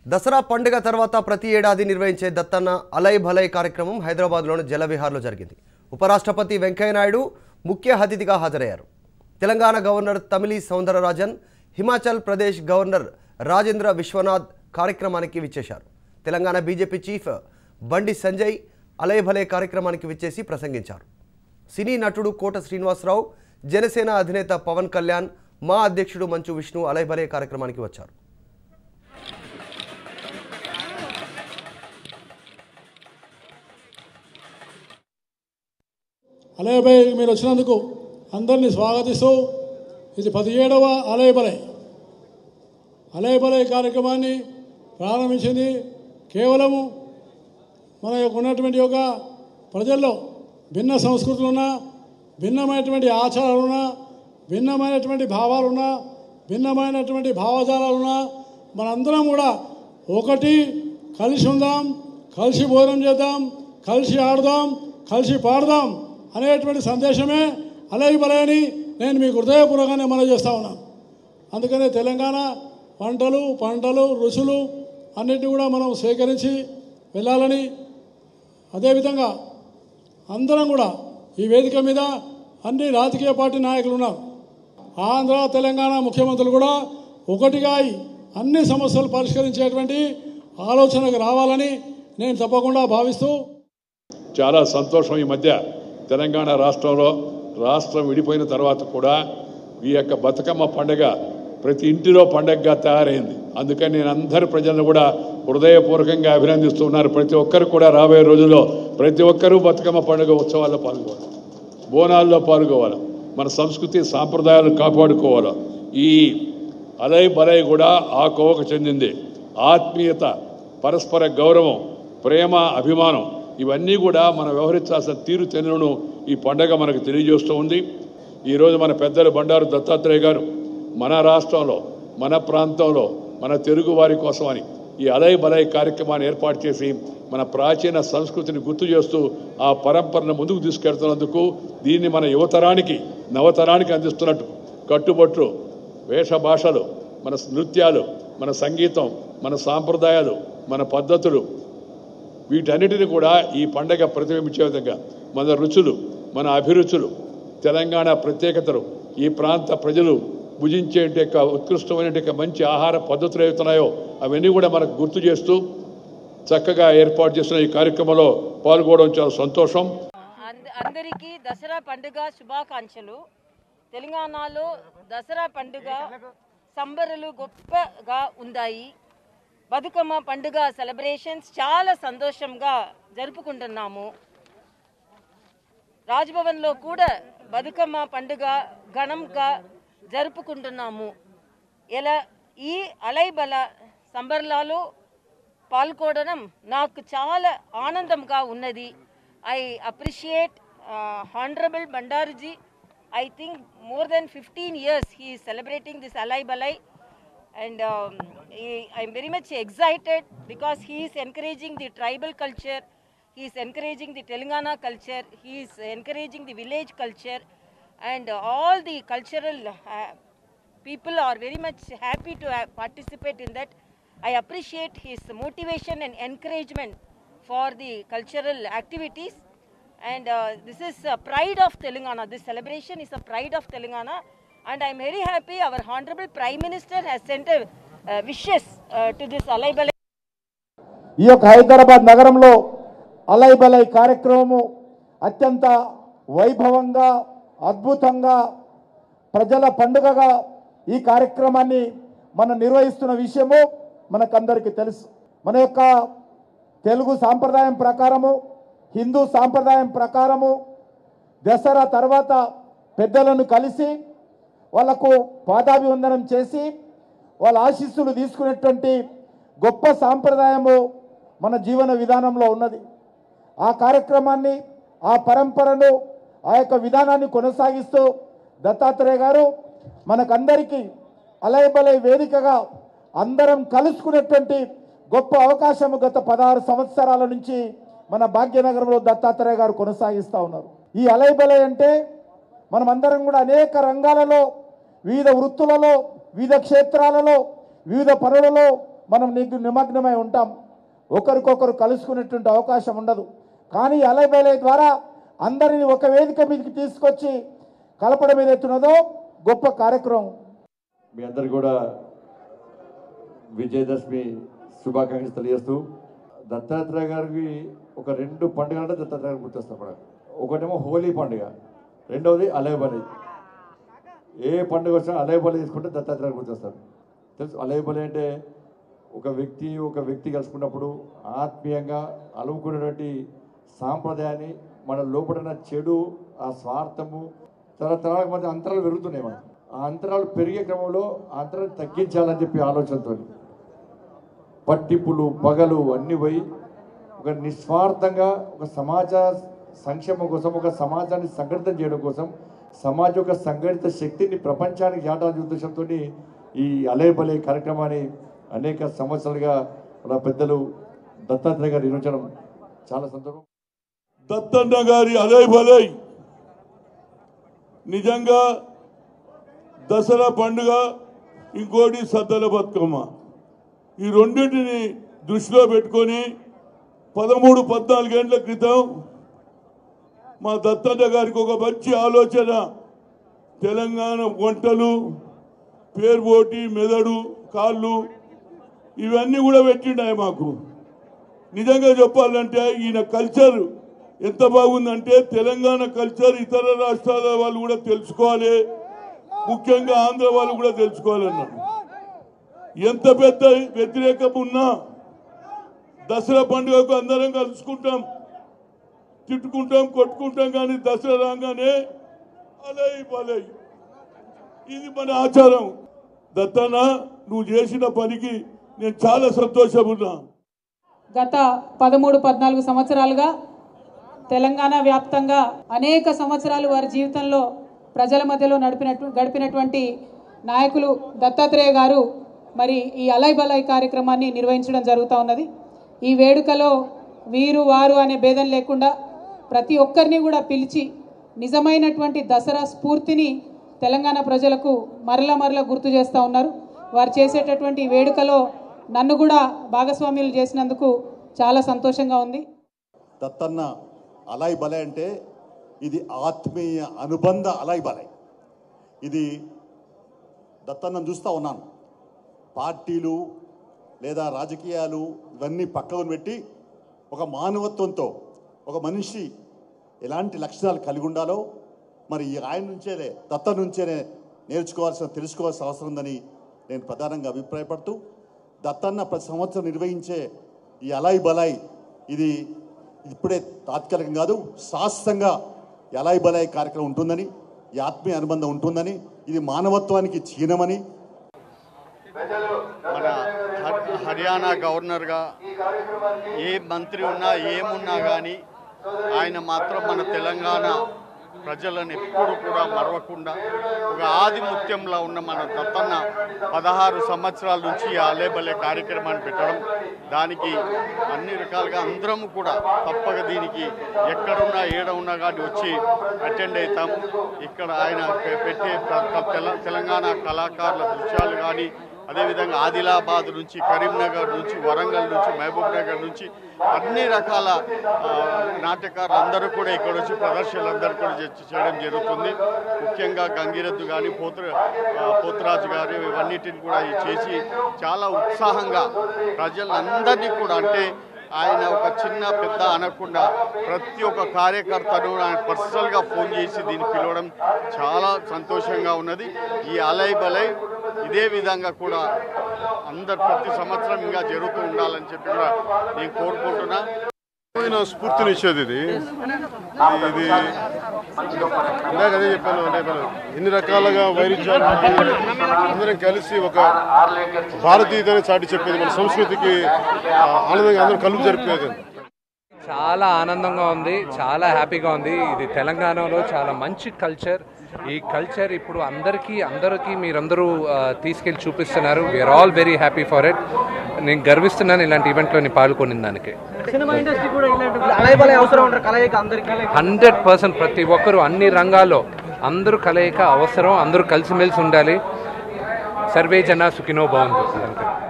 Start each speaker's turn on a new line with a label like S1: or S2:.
S1: దసరా పండుగ తర్వాత ప్రతి ఏడాది నిర్వహించే దత్తన్న అలై భలై కార్యక్రమం హైదరాబాద్లోని జలవిహార్లో జరిగింది ఉపరాష్ట్రపతి వెంకయ్యనాయుడు ముఖ్య అతిథిగా హాజరయ్యారు తెలంగాణ గవర్నర్ తమిళి సౌందరరాజన్ హిమాచల్ ప్రదేశ్ గవర్నర్ రాజేంద్ర విశ్వనాథ్ కార్యక్రమానికి విచ్చేశారు తెలంగాణ బీజేపీ చీఫ్ బండి సంజయ్ అలై భలై కార్యక్రమానికి విచ్చేసి ప్రసంగించారు సినీ నటుడు కోట శ్రీనివాసరావు జనసేన అధినేత పవన్ కళ్యాణ్ మా అధ్యక్షుడు మంచు విష్ణు అలై భలై కార్యక్రమానికి వచ్చారు
S2: అలయబై మీరు వచ్చినందుకు అందరినీ స్వాగతిస్తూ ఇది పదిహేడవ అలయబలై అలయబలై కార్యక్రమాన్ని ప్రారంభించింది కేవలము మన యొక్క ఉన్నటువంటి యొక్క ప్రజల్లో భిన్న సంస్కృతులున్నా భిన్నమైనటువంటి ఆచారాలున్నా భిన్నమైనటువంటి భావాలున్నా భిన్నమైనటువంటి భావజాలాలున్నా మనందరం కూడా ఒకటి కలిసి ఉందాం కలిసి భోజనం చేద్దాం కలిసి ఆడదాం కలిసి పాడదాం అనేటువంటి సందేశమే అలయి బలయని నేను మీకు హృదయపూర్వకంగా మనవి చేస్తా ఉన్నాను అందుకనే తెలంగాణ వంటలు పంటలు రుచులు అన్నిటిని కూడా మనం స్వీకరించి వెళ్ళాలని అదేవిధంగా అందరం కూడా ఈ వేదిక మీద అన్ని రాజకీయ పార్టీ నాయకులు ఉన్నారు ఆంధ్ర తెలంగాణ ముఖ్యమంత్రులు కూడా ఒకటిగా అయి అన్ని సమస్యలు పరిష్కరించేటువంటి ఆలోచనకు రావాలని నేను తప్పకుండా భావిస్తూ
S3: చాలా సంతోషం ఈ మధ్య తెలంగాణ రాష్ట్రంలో రాష్ట్రం విడిపోయిన తర్వాత కూడా ఈ యొక్క బతుకమ్మ పండుగ ప్రతి ఇంటిలో పండగగా తయారైంది అందుకని నేను అందరి ప్రజలను కూడా హృదయపూర్వకంగా అభినందిస్తున్నారు ప్రతి ఒక్కరు కూడా రాబోయే రోజుల్లో ప్రతి ఒక్కరూ బతుకమ్మ పండుగ ఉత్సవాల్లో పాల్గొవాలి బోనాల్లో పాల్గొవాలి మన సంస్కృతి సాంప్రదాయాలు కాపాడుకోవాలి ఈ అలై బలై కూడా ఆ కోవకు చెందింది ఆత్మీయత పరస్పర గౌరవం ప్రేమ అభిమానం ఇవన్నీ కూడా మనం వ్యవహరించాల్సిన తీరు తెన్నులను ఈ పండగ మనకు తెలియజేస్తూ ఉంది ఈరోజు మన పెద్దలు బండారు దత్తాత్రేయ గారు మన రాష్ట్రంలో మన ప్రాంతంలో మన తెలుగు వారి కోసమని ఈ అలై బలై కార్యక్రమాన్ని ఏర్పాటు చేసి మన ప్రాచీన సంస్కృతిని గుర్తు చేస్తూ ఆ పరంపరను ముందుకు తీసుకెళ్తున్నందుకు దీన్ని మన యువతరానికి నవతరానికి అందిస్తున్నట్టు కట్టుబట్లు వేష భాషలు మన నృత్యాలు మన సంగీతం మన సాంప్రదాయాలు మన పద్ధతులు వీటన్నిటిని కూడా ఈ పండగ ప్రతిబింబించే విధంగా మన రుచులు మన అభిరుచులు తెలంగాణ ప్రత్యేకతలు ఈ ప్రాంత ప్రజలు భుజించే యొక్క ఉత్కృష్టమైన యొక్క మంచి ఆహార పద్ధతులు ఏవైతున్నాయో అవన్నీ కూడా మనకు గుర్తు చేస్తూ చక్కగా ఏర్పాటు చేసిన ఈ కార్యక్రమంలో పాల్గొనడం చాలా సంతోషం
S4: అంద- అందరికీ దసరా పండుగ శుభాకాంక్షలు తెలంగాణలో దసరా పండుగ సంబరాలు గొప్పగా ఉన్నాయి బతుకమ్మ పండుగ సెలబ్రేషన్స్ చాలా సంతోషంగా జరుపుకుంటున్నాము రాజ్భవన్లో కూడా బతుకమ్మ పండుగ ఘనంగా జరుపుకుంటున్నాము ఇలా ఈ అలైబల సంబరాలు పాల్గొనడం నాకు చాలా ఆనందంగా ఉన్నది I appreciate honourable Bandaru ji I think more than fifteen years he celebrating this Alai Balai and um, he- I'm very much excited because he is encouraging the tribal culture, he is encouraging the Telangana culture, he is encouraging the village culture, and all the cultural uh, people are very much happy to uh, participate in that. I appreciate his motivation and encouragement for the cultural activities. And uh, this is a pride of Telangana. This celebration is a pride of Telangana. And I'm very happy our Honorable Prime Minister has sent a uh, wishes uh, to this Alai Balai.
S5: ఈ యొక్క హైదరాబాద్ నగరంలో అలై బలై కార్యక్రమము అత్యంత వైభవంగా అద్భుతంగా ప్రజల పండుగగా ఈ కార్యక్రమాన్ని మనం నిర్వహిస్తున్న విషయము మనకందరికీ తెలుసు మన యొక్క తెలుగు సాంప్రదాయం ప్రకారము హిందూ సాంప్రదాయం ప్రకారము దసరా తర్వాత పెద్దలను కలిసి వాళ్లకు పాదాభివందనం చేసి వాళ్ళ ఆశీస్సులు తీసుకునేటువంటి గొప్ప సాంప్రదాయము మన జీవన విధానంలో ఉన్నది ఆ కార్యక్రమాన్ని ఆ పరంపరను ఆ యొక్క విధానాన్ని కొనసాగిస్తూ దత్తాత్రేయ గారు మనకందరికీ అలయబలై వేదికగా అందరం కలుసుకునేటువంటి గొప్ప అవకాశం గత పదహారు సంవత్సరాల నుంచి మన భాగ్యనగరంలో దత్తాత్రేయ గారు కొనసాగిస్తూ ఉన్నారు ఈ అలయబలై అంటే మనమందరం కూడా అనేక రంగాలలో వివిధ వృత్తులలో వివిధ క్షేత్రాలలో వివిధ పనులలో మనం నీకు నిమగ్నమై ఉంటాం ఒకరికొకరు కలుసుకునేటువంటి అవకాశం ఉండదు కానీ అలైబైలై ద్వారా అందరిని ఒక వేదిక మీదకి తీసుకొచ్చి కలపడం ఏదైతున్నదో గొప్ప కార్యక్రమం
S6: మీ అందరు కూడా విజయదశమి శుభాకాంక్షలు తెలియజేస్తూ దత్తాత్రేయ గారికి ఒక రెండు పండుగలు అంటే దత్తాత్రేయ గారు గుర్తొస్తాం మనకు ఒకటేమో హోలీ పండుగ రెండవది అలయబలి ఏ పండుగ వచ్చినా అలయబలి తీసుకుంటే దత్తాత్రేయ గారు గుర్తొస్తారు తెలుసు అలయబలి అంటే ఒక వ్యక్తి ఒక వ్యక్తి కలుసుకున్నప్పుడు ఆత్మీయంగా అలుముకునేటువంటి సాంప్రదాయాన్ని మన లోపల చెడు ఆ స్వార్థము తరతరాలకు మధ్య అంతరాలు పెరుగుతున్నాయి మనం ఆ అంతరాలు పెరిగే క్రమంలో ఆ అంతరాలు తగ్గించాలని చెప్పి ఆలోచనతో పట్టింపులు పగలు అన్ని పోయి ఒక నిస్వార్థంగా ఒక సమాజ సంక్షేమం కోసం ఒక సమాజాన్ని సంఘటితం చేయడం కోసం సమాజ యొక్క సంఘటిత శక్తిని ప్రపంచానికి చాటాలనే ఉద్దేశంతో ఈ అలే బలే కార్యక్రమాన్ని అనేక సంవత్సరాలుగా మన పెద్దలు దత్తాత్రేయ గారు నిర్వహించడం చాలా సందర్భం
S3: దత్తన్న గారి అలై బలై నిజంగా దసరా పండుగ ఇంకోటి సద్దల బతుకమ్మ ఈ రెండింటిని దృష్టిలో పెట్టుకొని పదమూడు పద్నాలుగేండ్ల క్రితం మా దత్తన్న గారికి ఒక మంచి ఆలోచన తెలంగాణ వంటలు పేరుబోటి మెదడు కాళ్ళు ఇవన్నీ కూడా పెట్టిండాయి మాకు నిజంగా చెప్పాలంటే ఈయన కల్చర్ ఎంత బాగుందంటే తెలంగాణ కల్చర్ ఇతర రాష్ట్రాల వాళ్ళు కూడా తెలుసుకోవాలి ముఖ్యంగా ఆంధ్ర వాళ్ళు కూడా తెలుసుకోవాలన్నాడు ఎంత పెద్ద వ్యతిరేకం ఉన్నా దసరా పండుగకు అందరం కలుసుకుంటాం తిట్టుకుంటాం కొట్టుకుంటాం కానీ దసరా రాగానే అలై బలై ఇది మన ఆచారం దత్తన్న నువ్వు చేసిన పనికి నేను చాలా సంతోషమున్నా
S7: గత పదమూడు పద్నాలుగు సంవత్సరాలుగా తెలంగాణ వ్యాప్తంగా అనేక సంవత్సరాలు వారి జీవితంలో ప్రజల మధ్యలో నడిపినట్టు గడిపినటువంటి నాయకులు దత్తాత్రేయ గారు మరి ఈ అలై బలై కార్యక్రమాన్ని నిర్వహించడం జరుగుతూ ఉన్నది ఈ వేడుకలో వీరు వారు అనే భేదం లేకుండా ప్రతి ఒక్కరిని కూడా పిలిచి నిజమైనటువంటి దసరా స్ఫూర్తిని తెలంగాణ ప్రజలకు మరల మరల గుర్తు చేస్తూ ఉన్నారు వారు చేసేటటువంటి ఈ వేడుకలో నన్ను కూడా భాగస్వామ్యులు చేసినందుకు చాలా సంతోషంగా ఉంది
S8: దత్తన్న అలాయ్ బలై అంటే ఇది ఆత్మీయ అనుబంధ అలాయ్ బలై ఇది దత్తన్నను చూస్తూ ఉన్నాను పార్టీలు లేదా రాజకీయాలు ఇవన్నీ పక్కన పెట్టి ఒక మానవత్వంతో ఒక మనిషి ఎలాంటి లక్షణాలు కలిగి ఉండాలో మరి ఈ ఆయన నుంచేనే దత్త నుంచేనే నేర్చుకోవాల్సిన తెలుసుకోవాల్సిన అవసరం ఉందని నేను ప్రధానంగా అభిప్రాయపడుతూ దత్తన్న ప్రతి సంవత్సరం నిర్వహించే ఈ అలాయ్ బలాయ్ ఇది ఇప్పుడే తాత్కాలికం కాదు శాశ్వతంగా ఈ అలాయ్ బలాయ్ కార్యక్రమం ఉంటుందని ఈ ఆత్మీయ అనుబంధం ఉంటుందని ఇది మానవత్వానికి చీనమని
S9: మన హర్- హర్యానా గవర్నర్గా ఏ మంత్రి ఉన్నా ఏమున్నా కానీ ఆయన మాత్రం మన తెలంగాణ ప్రజలను ఎప్పుడు కూడా మరవకుండా ఒక ఆదిముత్యంలో ఉన్న మన దత్తన్న పదహారు సంవత్సరాల నుంచి ఈ అలేబలే కార్యక్రమాన్ని పెట్టడం దానికి అన్ని రకాలుగా అందరం కూడా తప్పక దీనికి ఎక్కడున్నా ఏడ ఉన్నా కానీ వచ్చి అటెండ్ అవుతాం ఇక్కడ ఆయన పె- పెట్టే ప్ర- ప్ర- తెల- తెలంగాణ కళాకారుల దృశ్యాలు కానీ అదేవిధంగా ఆదిలాబాద్ నుంచి కరీంనగర్ నుంచి వరంగల్ నుంచి మహబూబ్ నగర్ నుంచి అన్ని రకాల ఆ, నాట్యకారులు అందరూ కూడా ఇక్కడ వచ్చి ప్రదర్శనలు అందరూ కూడా చే- చేయడం జరుగుతుంది ముఖ్యంగా గంగిరెద్దు కానీ పోతు ఆ, పోతురాజు గారు ఇవన్నిటిని కూడా ఈ చేసి చాలా ఉత్సాహంగా ప్రజలందరినీ కూడా అంటే ఆయన ఒక చిన్న పెద్ద అనకుండా ప్రతి ఒక్క కార్యకర్తను ఆయన పర్సనల్గా ఫోన్ చేసి దీన్ని పిలవడం చాలా సంతోషంగా ఉన్నది ఈ అలై బలై ఇదే విధంగా కూడా అందరు ప్రతి సంవత్సరం ఇంకా జరుగుతూ ఉండాలని చెప్పి కూడా నేను కోరుకుంటున్నా
S10: నా స్ఫూర్తినిచ్చేది ఇది ఇది ఇందాక అదే చెప్పాను అంటే మనం ఎన్ని రకాలుగా వైరుధ్యాలు అందరం కలిసి ఒక భారతీయతని చాటి చెప్పేది మన సంస్కృతికి ఆ, ఆనందంగా అందరం కలుపు జరిపేది
S11: చాలా ఆనందంగా ఉంది చాలా హ్యాపీగా ఉంది ఇది తెలంగాణలో చాలా మంచి కల్చర్ ఈ కల్చర్ ఇప్పుడు అందరికీ అందరికీ మీరందరూ ఆ, తీసుకెళ్ళి చూపిస్తున్నారు we are all very happy for it నేను గర్విస్తున్నాను ఇలాంటి ఈవెంట్లో నేను పాల్గొనిన దానికి
S12: సినిమా ఇండస్ట్రీ కూడా ఇలాంటి అలయబలే అవసరం ఉంటారు కలయిక అందరికీ
S11: హండ్రెడ్ పర్సెంట్ ప్రతి ఒక్కరు అన్ని రంగాల్లో అందరూ కలయిక అవసరం అందరూ కలిసిమెలిసి ఉండాలి సర్వే జన సుఖినో బాగుంది